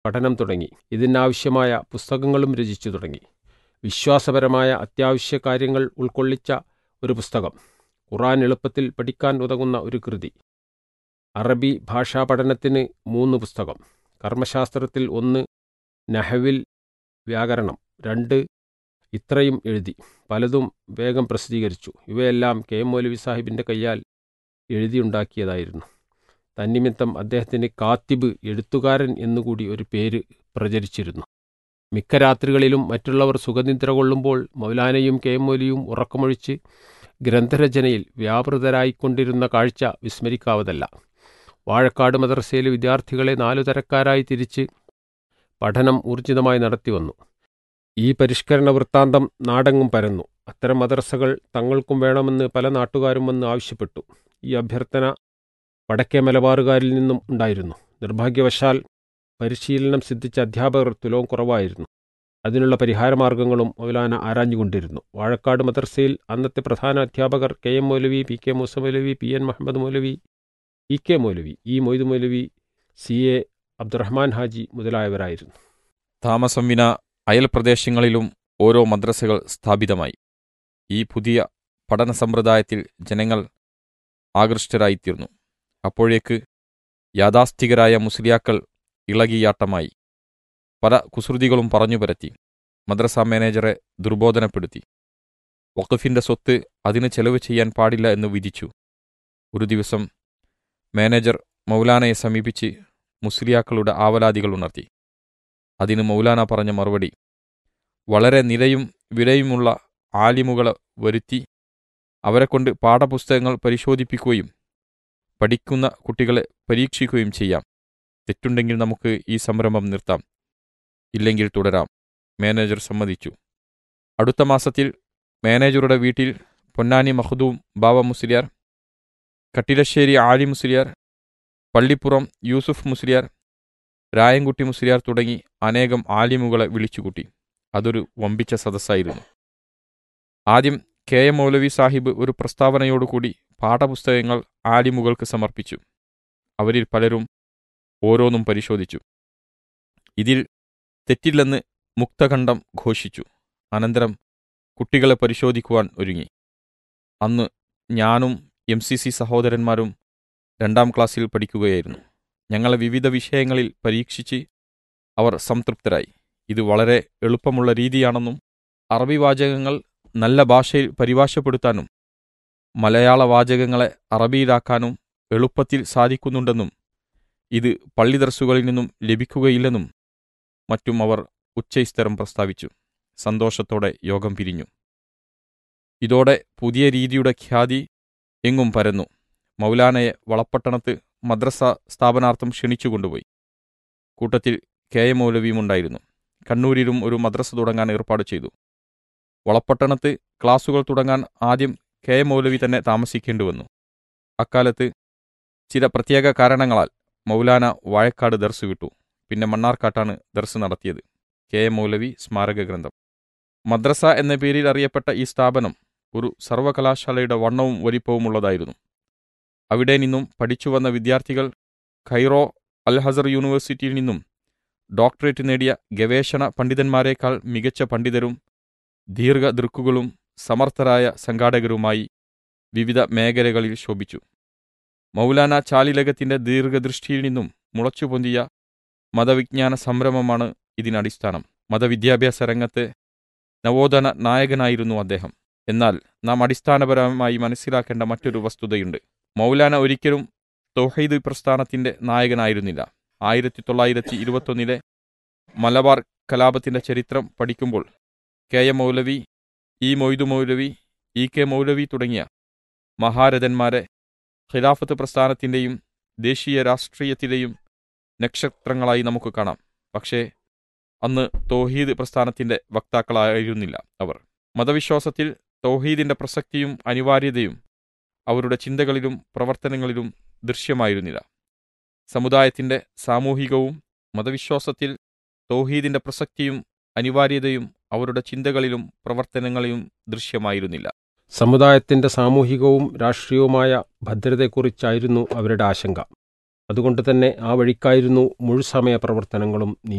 പഠനം തുടങ്ങി ഇതിനാവശ്യമായ പുസ്തകങ്ങളും രചിച്ചു തുടങ്ങി വിശ്വാസപരമായ അത്യാവശ്യ കാര്യങ്ങൾ ഉൾക്കൊള്ളിച്ച ഒരു പുസ്തകം ഖുറാൻ എളുപ്പത്തിൽ പഠിക്കാൻ ഉതകുന്ന ഒരു കൃതി അറബി ഭാഷാ പഠനത്തിന് മൂന്ന് പുസ്തകം കർമ്മശാസ്ത്രത്തിൽ ഒന്ന് നഹവിൽ വ്യാകരണം രണ്ട് ഇത്രയും എഴുതി പലതും വേഗം പ്രസിദ്ധീകരിച്ചു ഇവയെല്ലാം കെ എം മൗലവി സാഹിബിൻ്റെ കയ്യാൽ എഴുതിയുണ്ടാക്കിയതായിരുന്നു തന്നിമിത്തം അദ്ദേഹത്തിന് കാത്തിബ് എഴുത്തുകാരൻ എന്നുകൂടി ഒരു പേര് പ്രചരിച്ചിരുന്നു മിക്ക രാത്രികളിലും മറ്റുള്ളവർ സുഖനിദ്ര കൊള്ളുമ്പോൾ മൗലാനയും കെ എം മൗലിയും ഉറക്കമൊഴിച്ച് ഗ്രന്ഥരചനയിൽ വ്യാപൃതരായിക്കൊണ്ടിരുന്ന കാഴ്ച വിസ്മരിക്കാവതല്ല വാഴക്കാട് മദ്രസയിലെ വിദ്യാർത്ഥികളെ നാലു തരക്കാരായി തിരിച്ച് പഠനം ഊർജിതമായി നടത്തിവന്നു ഈ പരിഷ്കരണ വൃത്താന്തം നാടെങ്ങും പരന്നു അത്തരം മദ്രസകൾ തങ്ങൾക്കും വേണമെന്ന് പല നാട്ടുകാരും വന്ന് ആവശ്യപ്പെട്ടു ഈ അഭ്യർത്ഥന വടക്കേ മലബാറുകാരിൽ നിന്നും ഉണ്ടായിരുന്നു നിർഭാഗ്യവശാൽ പരിശീലനം സിദ്ധിച്ച അധ്യാപകർ തുലവും കുറവായിരുന്നു അതിനുള്ള പരിഹാരമാർഗങ്ങളും മൗലാന ആരാഞ്ഞുകൊണ്ടിരുന്നു വാഴക്കാട് മദ്രസയിൽ അന്നത്തെ പ്രധാന അധ്യാപകർ K M Maulavi P K Moosa Maulavi P N Muhammad Maulavi E K Maulavi E Moid Maulavi C A Abdurahman Haji മുതലായവരായിരുന്നു താമസം വിന അയൽ പ്രദേശങ്ങളിലും ഓരോ മദ്രസകൾ സ്ഥാപിതമായി ഈ പുതിയ പഠന സമ്പ്രദായത്തിൽ ജനങ്ങൾ ആകൃഷ്ടരായിത്തീർന്നു അപ്പോഴേക്ക് യാഥാസ്ഥികരായ മുസ്ലിയാക്കൾ ഇളകിയാട്ടമായി പല കുസൃതികളും പറഞ്ഞു പരത്തി മദ്രസ മാനേജറെ ദുർബോധനപ്പെടുത്തി വഖഫിന്റെ സ്വത്ത് അതിന് ചെലവ് ചെയ്യാൻ പാടില്ല എന്ന് വിധിച്ചു ഒരു ദിവസം മാനേജർ മൗലാനയെ സമീപിച്ച് മുസ്ലിയാക്കളുടെ ആവലാതികൾ ഉണർത്തി അതിന് മൗലാന പറഞ്ഞ മറുപടി വളരെ നിലയും വിലയുമുള്ള ആലിമുകളെ വരുത്തി അവരെക്കൊണ്ട് പാഠപുസ്തകങ്ങൾ പരിശോധിപ്പിക്കുകയും പഠിക്കുന്ന കുട്ടികളെ പരീക്ഷിക്കുകയും ചെയ്യാം തെറ്റുണ്ടെങ്കിൽ നമുക്ക് ഈ സംരംഭം നിർത്താം ഇല്ലെങ്കിൽ തുടരാം മാനേജർ സമ്മതിച്ചു അടുത്ത മാസത്തിൽ മാനേജറുടെ വീട്ടിൽ പൊന്നാനി മഹദൂം ബാബ മുസ്ലിയാർ കട്ടിലശ്ശേരി ആലി മുസ്ലിയാർ പള്ളിപ്പുറം യൂസുഫ് മുസ്ലിയാർ രായൻകുട്ടി മുസ്ലിയാർ തുടങ്ങി അനേകം ആലിമുകളെ വിളിച്ചുകൂട്ടി അതൊരു വമ്പിച്ച സദസ്സായിരുന്നു ആദ്യം കെ എം മൗലവി സാഹിബ് ഒരു പ്രസ്താവനയോടുകൂടി പാഠപുസ്തകങ്ങൾ ആലിമുകൾക്ക് സമർപ്പിച്ചു അവരിൽ പലരും ഓരോന്നും പരിശോധിച്ചു ഇതിൽ തെറ്റില്ലെന്ന് മുക്തഖണ്ഡം ഘോഷിച്ചു അനന്തരം കുട്ടികളെ പരിശോധിക്കുവാൻ ഒരുങ്ങി അന്ന് ഞാനും എം സി സി സഹോദരന്മാരും രണ്ടാം ക്ലാസ്സിൽ പഠിക്കുകയായിരുന്നു ഞങ്ങളെ വിവിധ വിഷയങ്ങളിൽ പരീക്ഷിച്ച് അവർ സംതൃപ്തരായി ഇത് വളരെ എളുപ്പമുള്ള രീതിയാണെന്നും അറബി വാചകങ്ങൾ നല്ല ഭാഷയിൽ പരിഭാഷപ്പെടുത്താനും മലയാള വാചകങ്ങളെ അറബിയിലാക്കാനും എളുപ്പത്തിൽ സാധിക്കുന്നുണ്ടെന്നും ഇത് പള്ളിദർസുകളിൽ നിന്നും ലഭിക്കുകയില്ലെന്നും മറ്റും അവർ ഉച്ചൈസ്തരം പ്രസ്താവിച്ചു സന്തോഷത്തോടെ യോഗം പിരിഞ്ഞു ഇതോടെ പുതിയ രീതിയുടെ ഖ്യാതി എങ്ങും പരന്നു മൗലാനയെ വളപ്പട്ടണത്ത് മദ്രസ സ്ഥാപനാർത്ഥം ക്ഷണിച്ചുകൊണ്ടുപോയി കൂട്ടത്തിൽ കെ എ മൗലവിയുമുണ്ടായിരുന്നു കണ്ണൂരിലും ഒരു മദ്രസ തുടങ്ങാൻ ഏർപ്പാട് ചെയ്തു വളപ്പട്ടണത്ത് ക്ലാസുകൾ തുടങ്ങാൻ ആദ്യം കെ എ മൗലവി തന്നെ താമസിക്കേണ്ടി വന്നു അക്കാലത്ത് ചില പ്രത്യേക കാരണങ്ങളാൽ മൗലാന വാഴക്കാട് ദർസ് വിട്ടു പിന്നെ മണ്ണാർക്കാട്ടാണ് ദർസ് നടത്തിയത് കെ എ മൗലവി സ്മാരക ഗ്രന്ഥം മദ്രസ എന്ന പേരിൽ അറിയപ്പെട്ട ഈ സ്ഥാപനം ഒരു സർവകലാശാലയുടെ വണ്ണവും വലിപ്പവുമുള്ളതായിരുന്നു അവിടെ നിന്നും പഠിച്ചു വന്ന വിദ്യാർത്ഥികൾ ഖൈറോ അൽഹസർ യൂണിവേഴ്സിറ്റിയിൽ നിന്നും ഡോക്ടറേറ്റ് നേടിയ ഗവേഷണ പണ്ഡിതന്മാരെക്കാൾ മികച്ച പണ്ഡിതരും ദീർഘദൃക്കുകളും സമർത്ഥരായ സംഘാടകരുമായി വിവിധ മേഖലകളിൽ ശോഭിച്ചു മൗലാന ചാലിലകത്തിന്റെ ദീർഘദൃഷ്ടിയിൽ നിന്നും മുളച്ചുപൊന്തിയ മതവിജ്ഞാന സംരംഭമാണ് ഇതിനടിസ്ഥാനം മതവിദ്യാഭ്യാസ രംഗത്തെ നവോത്ഥാന നായകനായിരുന്നു അദ്ദേഹം എന്നാൽ നാം അടിസ്ഥാനപരമായി മനസ്സിലാക്കേണ്ട മറ്റൊരു വസ്തുതയുണ്ട് മൗലാന ഒരിക്കലും തൗഹീദ് പ്രസ്ഥാനത്തിന്റെ നായകനായിരുന്നില്ല ആയിരത്തി തൊള്ളായിരത്തി ഇരുപത്തൊന്നിലെ മലബാർ കലാപത്തിന്റെ ചരിത്രം പഠിക്കുമ്പോൾ K M Maulavi E Moidu Maulavi E K Maulavi തുടങ്ങിയ മഹാരഥന്മാരെ ഖിലാഫത്ത് പ്രസ്ഥാനത്തിന്റെയും ദേശീയ രാഷ്ട്രീയത്തിലെയും നക്ഷത്രങ്ങളായി നമുക്ക് കാണാം പക്ഷേ അന്ന് തൗഹീദ് പ്രസ്ഥാനത്തിന്റെ വക്താക്കളായിരുന്നില്ല അവർ മതവിശ്വാസത്തിൽ തൗഹീദിന്റെ പ്രസക്തിയും അനിവാര്യതയും അവരുടെ ചിന്തകളിലും പ്രവർത്തനങ്ങളിലും ദൃശ്യമായിരുന്നില്ല സമുദായത്തിന്റെ സാമൂഹികവും മതവിശ്വാസത്തിൽ തൗഹീദിന്റെ പ്രസക്തിയും അനിവാര്യതയും അവരുടെ ചിന്തകളിലും പ്രവർത്തനങ്ങളിലും ദൃശ്യമായിരുന്നില്ല സമുദായത്തിന്റെ സാമൂഹികവും രാഷ്ട്രീയവുമായ ഭദ്രതയെക്കുറിച്ചായിരുന്നു അവരുടെ ആശങ്ക അതുകൊണ്ട് തന്നെ ആ വഴിക്കായിരുന്നു മുഴുസമയ പ്രവർത്തനങ്ങളും നീ